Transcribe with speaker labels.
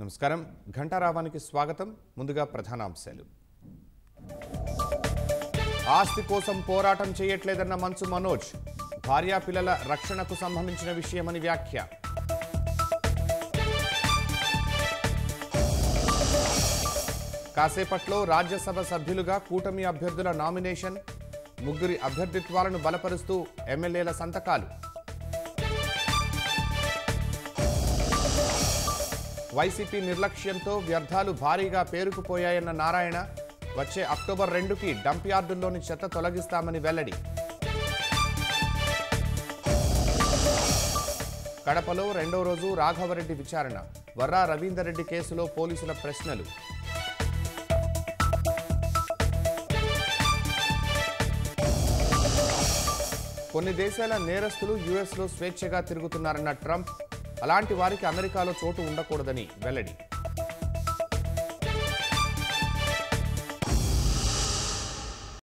Speaker 1: నమస్కారం ఘంటారావానికి స్వాగతం ముందుగా ప్రధానాంశాలు ఆస్తి కోసం పోరాటం చేయట్లేదన్న మంచు మనోజ్ భార్యా పిల్లల రక్షణకు సంబంధించిన విషయమని వ్యాఖ్య కాసేపట్లో రాజ్యసభ సభ్యులుగా కూటమి అభ్యర్థుల నామినేషన్ ముగ్గురి అభ్యర్థిత్వాలను బలపరుస్తూ ఎమ్మెల్యేల సంతకాలు వైసీపీ నిర్లక్ష్యంతో వ్యర్థాలు భారీగా పేరుకుపోయాయన్న నారాయణ వచ్చే అక్టోబర్ రెండుకి డంప్ యార్డుల్లోని చెత్త తొలగిస్తామని వెల్లడి కడపలో రెండో రోజు రాఘవరెడ్డి విచారణ వర్రా రవీందర్ రెడ్డి కేసులో పోలీసుల ప్రశ్నలు కొన్ని దేశాల నేరస్తులు యుఎస్లో స్వేచ్ఛగా తిరుగుతున్నారన్న ట్రంప్ అలాంటి వారికి అమెరికాలో చోటు ఉండకూడదని వెల్లడి